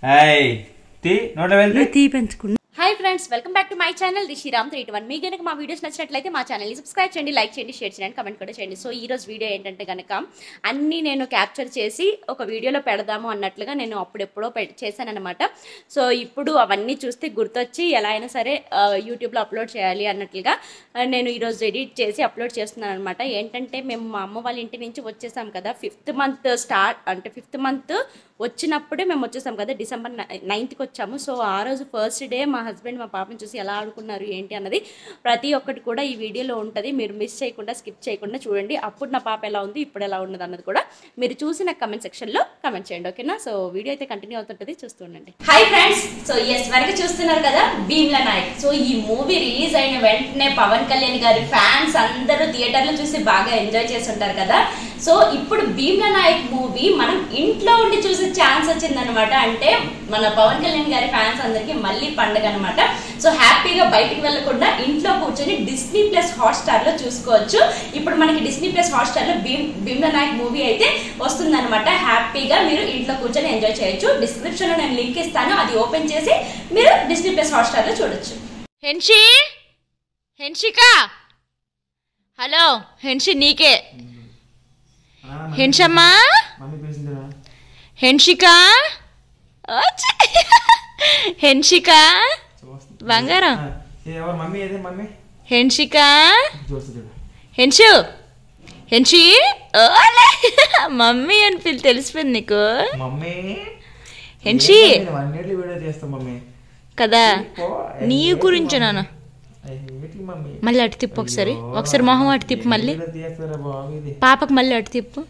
ఏయ్ తీ నోట వెళ్తే తీ పెంచుకున్నా hi friends welcome back to my channel Rishiram three one మీ కనుక మా వీడియోస్ నచ్చినట్లయితే మా ఛానల్ని సబ్స్క్రైబ్ చేయండి లైక్ చేయండి షేర్ చేయండి కమెంట్ కూడా చేయండి సో ఈ రోజు వీడియో ఏంటంటే కనుక అన్నీ నేను క్యాప్చర్ చేసి ఒక వీడియోలో పెడదాము అన్నట్లుగా నేను అప్పుడెప్పుడో పె చేశానమాట సో ఇప్పుడు అవన్నీ చూస్తే గుర్తొచ్చి ఎలా అయినా సరే ఆ, యూట్యూబ్లో అప్లోడ్ చేయాలి అన్నట్లుగా ఆ, నేను ఈరోజు ఎడిట్ చేసి అప్లోడ్ చేస్తున్నాను అనమాట ఏంటంటే మేము మా అమ్మ వాళ్ళ ఇంటి నుంచి వచ్చేసాం కదా ఫిఫ్త్ మంత్ స్టార్ట్ అంటే ఫిఫ్త్ మంత్ వచ్చినప్పుడే మేము వచ్చేసాం కదా డిసెంబర్ నైన్త్కి వచ్చాము సో ఆ రోజు ఫస్ట్ డే మా హస్బెండ్ మా పాపని చూసి ఎలా ఆడుకున్నారు ఏంటి అన్నది ప్రతి ఒక్కటి కూడా ఈ వీడియోలో ఉంటుంది మీరు మిస్ చేయకుండా స్కిప్ చేయకుండా చూడండి అప్పుడు నా పాప ఎలా ఉంది ఇప్పుడు ఎలా ఉన్నది అన్నది కూడా మీరు చూసి నాకు కమెంట్ సెక్షన్లో కమెంట్ చేయండి ఓకేనా సో వీడియో అయితే కంటిన్యూ అవుతుంటుంది చూస్తూ ఉండండి హాయ్ ఫ్రెండ్స్ సో ఎస్ వరకు చూస్తున్నారు కదా భీమ్ల నాయక్ సో ఈ మూవీ రిలీజ్ అయిన వెంటనే పవన్ కళ్యాణ్ గారి ఫ్యాన్స్ అందరూ థియేటర్లో చూసి బాగా ఎంజాయ్ చేసి ఉంటారు కదా సో ఇప్పుడు భీమ్ల నాయక్ మూవీ మనం ఇంట్లో ఉండి చూసే ఛాన్స్ వచ్చిందనమాట అంటే మన పవన్ కళ్యాణ్ గారి ఫ్యాన్స్ అందరికీ మళ్ళీ పండగ అనమాట సో హ్యాపీగా బయటికి వెళ్లకుండా ఇంట్లో కూర్చొని డిస్నీ ప్లస్ హాట్స్టార్ లో చూసుకోవచ్చు ఇప్పుడు మనకి డిస్నీ ప్లస్ హాట్స్టార్ లో భీమ్ భీమ్ల నాయక్ మూవీ అయితే వస్తుందన్నమాట హ్యాపీగా మీరు ఇంట్లో కూర్చొని ఎంజాయ్ చేయొచ్చు డిస్క్రిప్షన్ లో నేను లింక్ ఇస్తాను అది ఓపెన్ చేసి మీరు డిస్నీ ప్లస్ హాట్స్టార్ లో చూడొచ్చు హెన్షి హెన్షిక హలో హెన్షి నీకే హెన్షమ్మా మమ్మీ పిలిచిందిరా హెన్షిక వచ్చి. హెన్షిక బంగారం ఎవరు మమ్మీ ఏదే మమ్మీ హెన్షిక చూస్తు చూడు హెన్షు హెన్షి ఓలే మమ్మీ అని పిల్లి తెలిసిపోయింది నీకు మమ్మీ హెన్షి అన్నిటి వీడియో చేస్తాం మమ్మీ కదా పో. నీ గురించి నాన్న ఐ hate you, మమ్మీ మళ్ళీ అటు తిప్పు ఒకసారి ఒకసారి మొహం అటు తిప్పు మళ్ళీ వీడియో తీస్తారా బాబు ఇది పాపకు మళ్ళీ అటు తిప్పు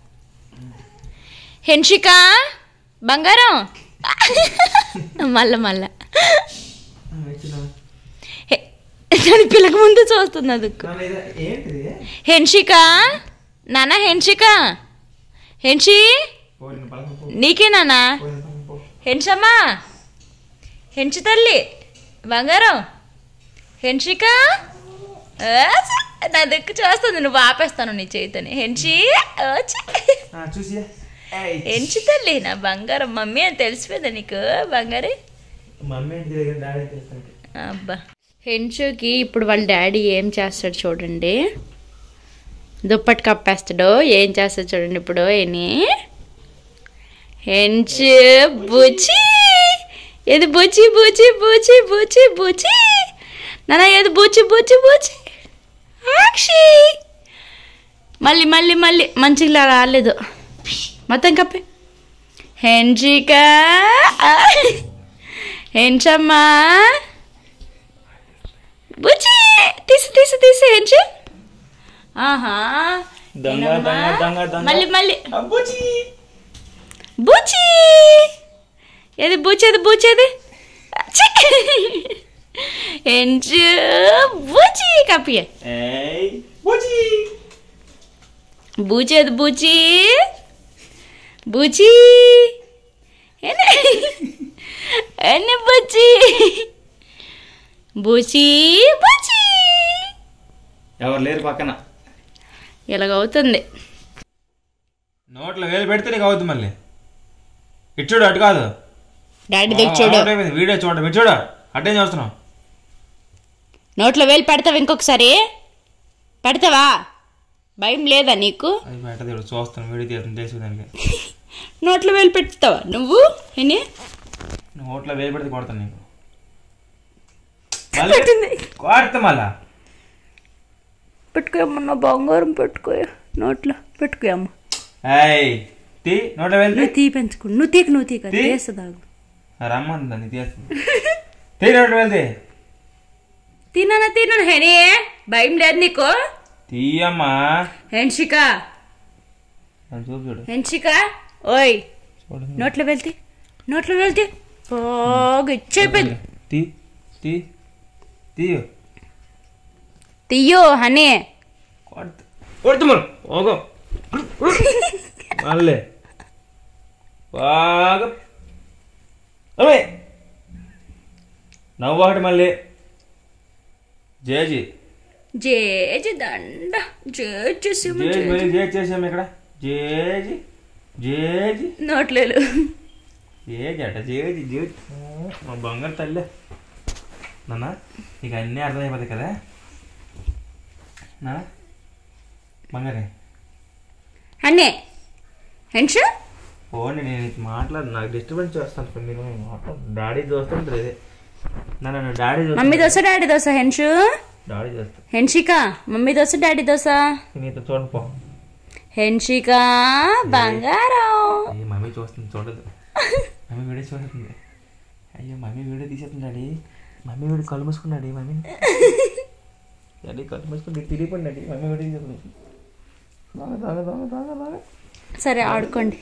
హెన్షిక బంగారం మళ్ళా మళ్ళా వచ్చిన హె- దాని పిల్లక ముందు చూస్తుంది అదుకు నాన్న ఇది ఏంటిది హెన్షిక నాన్న హెన్షిక హెన్షి పోయిన పలకం పో నీకే నాన్న పోయిన పలకం పో హెన్షమ్మా హెన్షి తల్లి బంగారం హెన్షిక ఆ, చ- నా దిక్కు చూస్తుంది నువ్వు ఆపేస్తాను నీ చేతిని హెన్షి ఆ, చ. ఆ, చూసి ఏయ్. హెన్షి తల్లి నా బంగారం మమ్మీ అని తెలిసిపోయిందా నీకు బంగారే మమ్మీ ఇంటి దగ్గర డాడీ చేస్తాను అబ్బా హెన్షుకి ఇప్పుడు వాళ్ళ డాడీ ఏం చేస్తాడు చూడండి దుప్పటి కప్పేస్తాడు ఏం చేస్తాడు చూడండి ఇప్పుడు ఏని హెన్షు బుచి ఏది బుచి బుచి బుచి బుచి బుచి నాన్న ఏది బుచి బుచి బుచి ఆక్షి మళ్ళీ మళ్ళీ మళ్ళీ మంచిగా రాలేదు మొత్తం కప్పే హెన్షిక హెన్షమ్మా బుచి తీసి తీసి తీసి హెన్షు ఆహా దొంగ ఏనమ్మా? దొంగ దొంగ దొంగ మళ్ళీ మళ్ళీ అబ్బుచి బూచి ఏది బూచేది బూచేది ఛీ! ఎంచు బూచి కప్పియ ఏయ్ బుచి బూచేది బూచి బూచి ఎన్ని ఎన్ని బూచి బూచి బూచి ఎవరు లేరు పక్కన ఇలాగవుతుంది నోట్లో వేలు పెడితే నీకు అవుతుంది మళ్ళీ ఇటు చూడు అటు కాదు డాడీ ఆ, అలవాటైపోయింది. వీడియో చూడండి మీరు చూడ అట్టేం చూస్తున్నాం నోట్లో వేలు పెడతావా ఇంకొకసారి పెడతావా భయం లేదా నీకు అది బయట చూడు చూస్తాను వీడియో తీస్తాను తెలిసి దానికి నోట్లో వేలు పెడతావా నువ్వు ఎన్ని నోట్లో వేలు పెడితే కొడతాను నీకు మళ్ళీ కొడతా మళ్ళా పెట్టుకోయమ్మ బంగారం పెట్టుకోయ నోట్లో పెట్టుకోయమ్మ ఏయ్ తీ నోట్లో వెళ్తే నువ్వు తీ పెంచుకున్నా నువ్వు తీకు నువ్వు తీక తీ. చేస్తుందాగు రమ్మంది తీస్తుంది తీ నోట్లో వెళ్తే తిన్నానా తిన్నాను హెనే భయం లేదు నీకు తీయమ్మా హెన్షిక అని చూపు చూడు హెన్షిక ఓయ్ చూడు నోట్లో వెళ్తే నోట్లో వెళ్తే బాగా ఇచ్చైపోయింది తీ తీ తీయు తీయో హనీ కొడతా కొడుతు మనం ఓగో మళ్ళీ బాగా అమ్మే నవ్వాటి మళ్ళీ జేజీ జేజి దండ జేజి జేజీ మళ్ళీ జేజీ చేసాము ఇక్కడ జేజీ జేజీ నోట్లేదు ఏ జట చేతి చేతి మా బంగారు తల్లి నాన్న నీకు అన్నీ అర్థమైపోతాయి కదా నా బంగారే అన్నే హెన్షు పోండి నేను ఇది మాట్లాడు నాకు డిస్టర్బెన్స్ చేస్తాను మీరు మాట్లాడు డాడీ చూస్తుంటారు ఇదే నన్ను డాడీ మమ్మీ చూస్తా దోశ డాడీ దోశ హెన్షు డాడీ చూస్తా హెన్షిక మమ్మీ దోశ డాడీ దోశ నీతో చూడండి పో హెన్షిక బంగారం అయ్యో మమ్మీ చూస్తుంది చూడదు మమ్మీ వీడియో చూస్తుంది అయ్యో మమ్మీ వీడియో తీసేస్తుంది డాడీ మమ్మీ వీడియో కళ్ళు మూసుకున్నాడు మమ్మీ డాడీ కళ్ళు మూసుకుని తిరిగిపోండి మమ్మీ వీడియో తీసేస్తుంది బాగా బాగా బాగా బాగా బాగా సరే ఆడుకోండి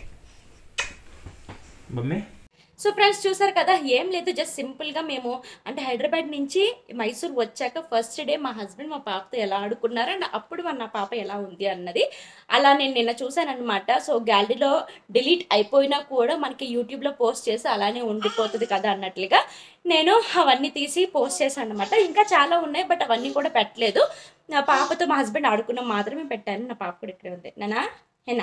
మమ్మీ సో ఫ్రెండ్స్ చూసారు కదా ఏం లేదు జస్ట్ సింపుల్గా మేము అంటే హైదరాబాద్ నుంచి మైసూర్ వచ్చాక ఫస్ట్ డే మా హస్బెండ్ మా పాపతో ఎలా ఆడుకున్నారు అండ్ అప్పుడు నా పాప ఎలా ఉంది అన్నది అలా నేను నిన్న చూశాను అనమాట సో గ్యాలరీలో డిలీట్ అయిపోయినా కూడా మనకి యూట్యూబ్లో పోస్ట్ చేసి అలానే ఉండిపోతుంది కదా అన్నట్లుగా నేను అవన్నీ తీసి పోస్ట్ చేశాను అనమాట ఇంకా చాలా ఉన్నాయి బట్ అవన్నీ కూడా పెట్టలేదు నా పాపతో మా హస్బెండ్ ఆడుకున్న మాత్రమే పెట్టాను నా పాప కూడా ఇక్కడే ఉంది నానా హెనా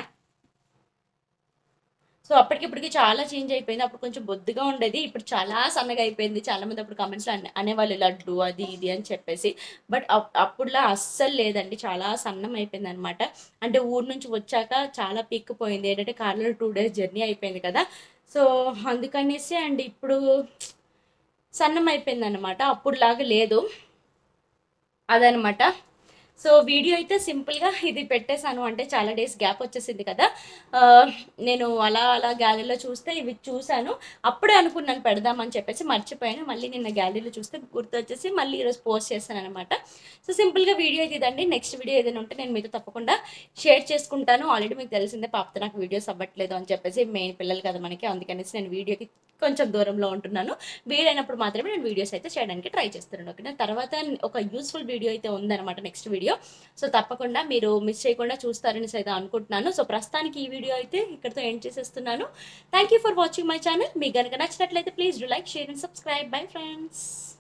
సో అప్పటికిప్పటికి చాలా చేంజ్ అయిపోయింది అప్పుడు కొంచెం బొద్దుగా ఉండేది ఇప్పుడు చాలా సన్నగా అయిపోయింది చాలా మంది అప్పుడు కమెంట్స్లో అనే అనేవాళ్ళు లడ్డు అది ఇది అని చెప్పేసి బట్ అప్పుడులా అస్సలు లేదండి చాలా సన్నం అయిపోయింది అనమాట అంటే ఊరు నుంచి వచ్చాక చాలా పీక్కిపోయింది ఏంటంటే కార్లో టూ డేస్ జర్నీ అయిపోయింది కదా సో అందుకనేసి అండ్ ఇప్పుడు సన్నం అయిపోయింది అనమాట అప్పుడులాగా లేదు అదనమాట సో వీడియో అయితే సింపుల్గా ఇది పెట్టేశాను అంటే చాలా డేస్ గ్యాప్ వచ్చేసింది కదా ఆ, నేను అలా అలా గ్యాలరీలో చూస్తే ఇవి చూశాను అప్పుడే అనుకున్నాను పెడదామని చెప్పేసి మర్చిపోయాను మళ్ళీ నిన్న గ్యాలరీలో చూస్తే గుర్తు వచ్చేసి మళ్ళీ ఈరోజు పోస్ట్ చేశాను అనమాట సో సింపుల్గా వీడియో అయితే ఇదండి నెక్స్ట్ వీడియో ఏదైనా ఉంటే నేను మీతో తప్పకుండా షేర్ చేసుకుంటాను ఆల్రెడీ మీకు తెలిసిందే పాపతో నాకు వీడియోస్ అవ్వట్లేదు అని చెప్పేసి మెయిన్ పిల్లలు కదా మనకి అందుకనేసి నేను వీడియోకి కొంచెం దూరంలో ఉంటున్నాను వీలైనప్పుడు మాత్రమే నేను వీడియోస్ అయితే చేయడానికి ట్రై చేస్తున్నాను ఓకేనా తర్వాత ఒక యూస్ఫుల్ వీడియో అయితే ఉందన్నమాట నెక్స్ట్ వీడియో సో తప్పకుండా మీరు మిస్ చేయకుండా చూస్తారని అయితే అనుకుంటున్నాను సో ప్రస్తుతానికి ఈ వీడియో అయితే ఇక్కడితో ఎండ్ చేసేస్తున్నాను thank you for watching my channel మీకు కనుక నచ్చినట్లయితే please do like share and subscribe bye friends